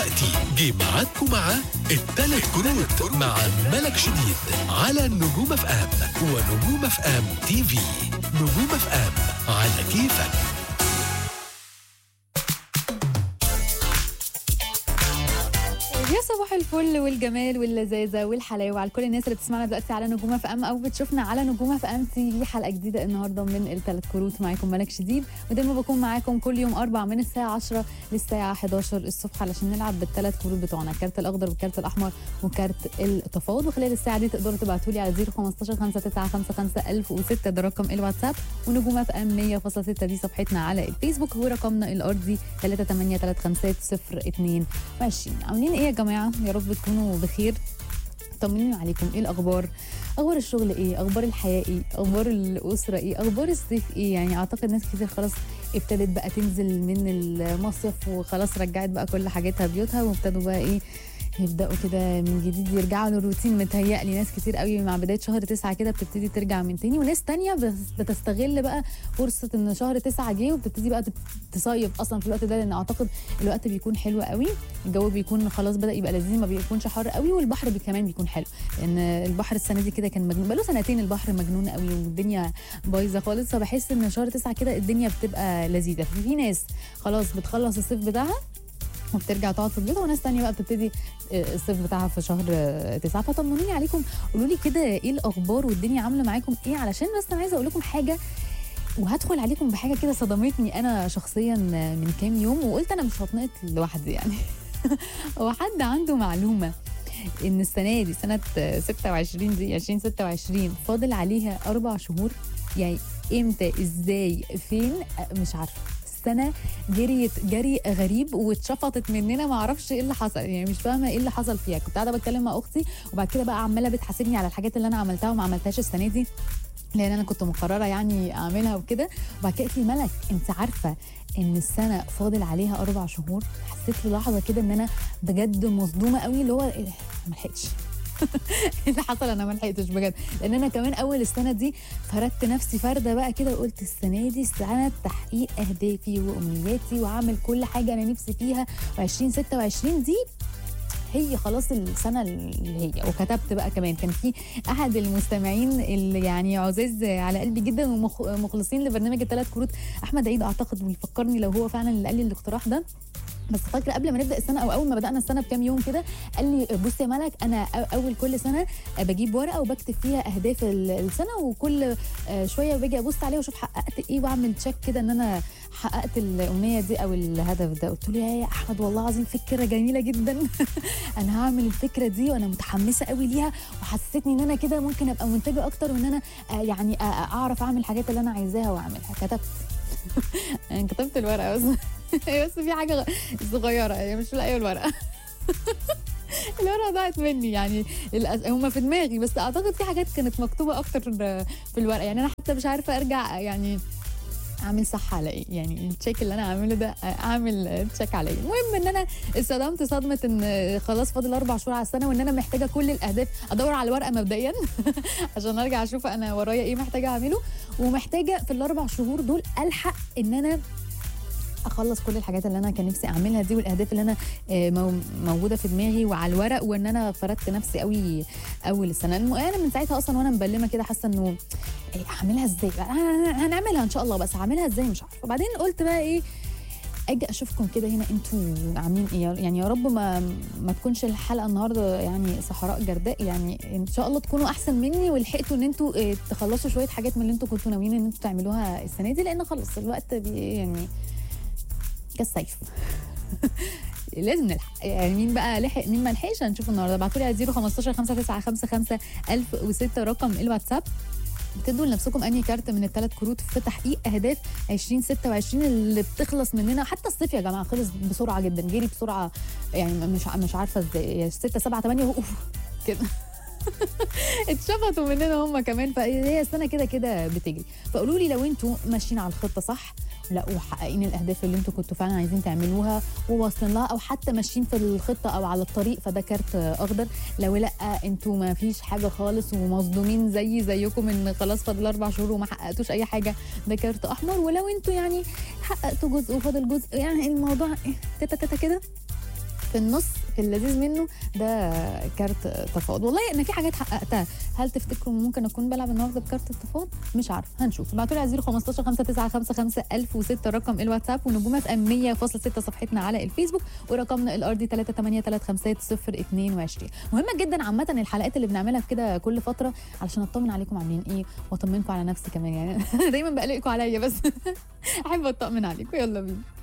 دلوقتي جه ميعادكم مع التلات كروت مع ملك شديد على نجوم اف ام ونجوم اف ام تي في نجوم اف ام على كيفك يا صباح الفل والجمال واللذاذه والحلاوه على كل الناس اللي بتسمعنا دلوقتي على نجوم اف ام او بتشوفنا على نجوم اف ام تي في حلقه جديده النهارده من الثلاث كروت معاكم ملك شديد ودايما بكون معاكم كل يوم اربع من الساعه 10 للساعه 11 الصبح علشان نلعب بالثلاث كروت بتوعنا الكارت الاخضر والكارت الاحمر وكارت التفاوض وخلال الساعه دي تقدروا تبعتوا لي على 015 5955 1006 ده رقم الواتساب ونجوم اف ام 100.6 دي صفحتنا على الفيسبوك ورقمنا الارضي 38350 20 عاملين ايه يا جماعه يا رب تكونوا بخير طمنوني عليكم ايه الاخبار اخبار الشغل ايه اخبار الحياه ايه اخبار الاسره ايه اخبار الصيف ايه يعني اعتقد ناس كتير خلاص ابتدت بقى تنزل من المصيف وخلاص رجعت بقى كل حاجاتها بيوتها وابتدوا بقى ايه يبداوا كده من جديد يرجعوا للروتين متهيألي ناس كتير قوي مع بدايه شهر تسعة كده بتبتدي ترجع من تاني وناس تانية بس- بتستغل بقى فرصه ان شهر تسعة جه وبتبتدي بقى تت- تصيف اصلا في الوقت ده لان اعتقد الوقت بيكون حلو قوي الجو بيكون خلاص بدا يبقى لذيذ ما بيكونش حر قوي والبحر بي- كمان بيكون حلو لان البحر السنه دي كده كان مجنون بقاله سنتين البحر مجنون قوي والدنيا بايظه خالص فبحس ان شهر تسعة كده الدنيا بتبقى لذيذه في ناس خلاص بتخلص الصيف بتاعها وبترجع تقعد في البيت وناس تانية بقى بتبتدي آه، الصيف بتاعها في شهر آه، تسعة فطمنوني عليكم قولوا لي كده ايه الاخبار والدنيا عامله معاكم ايه علشان بس انا عايزه اقول لكم حاجه وهدخل عليكم بحاجه كده صدمتني انا شخصيا من كام يوم وقلت انا مش هتنقط لوحدي يعني هو حد عنده معلومه ان السنه دي سنه 26 دي 2026 فاضل عليها اربع شهور يعني امتى ازاي فين أه، مش عارفه السنه جريت جري غريب واتشفطت مننا ما اعرفش ايه اللي حصل يعني مش فاهمه ايه اللي حصل فيها كنت قاعده بتكلم مع اختي وبعد كده بقى عماله بتحاسبني على الحاجات اللي انا عملتها وما عملتهاش السنه دي لان انا كنت مقرره يعني اعملها وكده وبعد كده قالت لي ملك انت عارفه ان السنه فاضل عليها اربع شهور حسيت في لحظه كده ان انا بجد مصدومه قوي اللي هو إيه ده؟ ما لحقتش ايه اللي حصل انا ما لحقتش بجد لان انا كمان اول السنه دي فردت نفسي فرده بقى كده وقلت السنه دي سنه تحقيق اهدافي وامنياتي وعمل كل حاجه انا نفسي فيها و2026 دي هي خلاص السنه اللي هي وكتبت بقى كمان كان في احد المستمعين اللي يعني عزاز على قلبي جدا ومخلصين لبرنامج الثلاث كروت احمد عيد اعتقد ويفكرني لو هو فعلا اللي قال لي الاقتراح ده بس فاكره قبل ما نبدا السنه او اول ما بدانا السنه بكام يوم كده قال لي بص يا ملك انا أ- اول كل سنه بجيب ورقه وبكتب فيها اهداف ال- السنه وكل آه، شويه باجي ابص عليها واشوف حققت ايه واعمل تشيك كده ان انا حققت الامنيه دي او الهدف ده قلت له يا احمد والله العظيم فكره جميله جدا انا هعمل الفكره دي وانا متحمسه قوي ليها وحسستني ان انا كده ممكن ابقى منتجه اكتر وان انا آه، يعني آه، آه، اعرف اعمل الحاجات اللي انا عايزاها واعملها كتبت يعني كتبت الورقه بس بس في حاجه غ- صغيره هي مش لاقيه الورقه الورقه ضاعت مني يعني الأس... هم في دماغي بس اعتقد في حاجات كانت مكتوبه اكتر في الورقه يعني انا حتى مش عارفه ارجع يعني اعمل صح على ايه يعني التشيك اللي انا عامله ده اعمل تشيك على ايه المهم ان انا اتصدمت صدمه ان خلاص فاضل اربع شهور على السنه وان انا محتاجه كل الاهداف ادور على الورقه مبدئيا عشان ارجع اشوف انا ورايا ايه محتاجه اعمله ومحتاجه في الاربع شهور دول الحق ان انا اخلص كل الحاجات اللي انا كان نفسي اعملها دي والاهداف اللي انا آه، مو- موجوده في دماغي وعلى الورق وان انا فردت نفسي قوي اول السنه الم- انا من ساعتها اصلا وانا مبلمه كده حاسه انه إيه، هعملها ازاي بقى؟ أنا- هنعملها ان شاء الله بس هعملها ازاي مش عارفه وبعدين قلت بقى ايه اجي اشوفكم كده هنا انتوا عاملين ايه يعني يا رب ما ما تكونش الحلقه النهارده يعني صحراء جرداء يعني ان شاء الله تكونوا احسن مني ولحقتوا ان انتوا إيه، تخلصوا شويه حاجات من اللي انتوا كنتوا ناويين ان انتوا تعملوها السنه دي لان خلاص الوقت بي يعني كالسيف لازم نلحق يعني مين بقى لحق مين ما لحقش هنشوف النهارده ابعتوا لي على 015 5955 1006 رقم الواتساب بتدوا لنفسكم انهي كارت من الثلاث كروت في تحقيق اهداف 2026 اللي بتخلص مننا حتى الصيف يا جماعه خلص بسرعه جدا جري بسرعه يعني مش ع- مش عارفه ازاي 6 7 8 اوف كده اتشفطوا مننا هم كمان فهي السنه كده كده بتجري فقولوا لي لو انتوا ماشيين على الخطه صح لا ومحققين الاهداف اللي انتوا كنتوا فعلا عايزين تعملوها وواصلين لها او حتى ماشيين في الخطه او على الطريق فده كارت اخضر لو لا انتوا ما فيش حاجه خالص ومصدومين زي زيكم ان خلاص فاضل اربع شهور وما حققتوش اي حاجه ده كارت احمر ولو انتوا يعني حققتوا جزء وفاضل جزء يعني الموضوع تتا تتا كده في النص في اللذيذ منه ده كارت تفاوض والله ان في حاجات حققتها هل تفتكروا ممكن اكون بلعب النهارده بكارت التفاوض مش عارف هنشوف ابعتوا لي على 015 5955 1006 رقم الواتساب ونجومه في ام 100.6 صفحتنا على الفيسبوك ورقمنا الارضي 3835022 مهمه جدا عامه الحلقات اللي بنعملها كده كل فتره علشان اطمن عليكم عاملين ايه واطمنكم على نفسي كمان يعني دايما بقلقكم عليا بس احب اطمن عليكم يلا بينا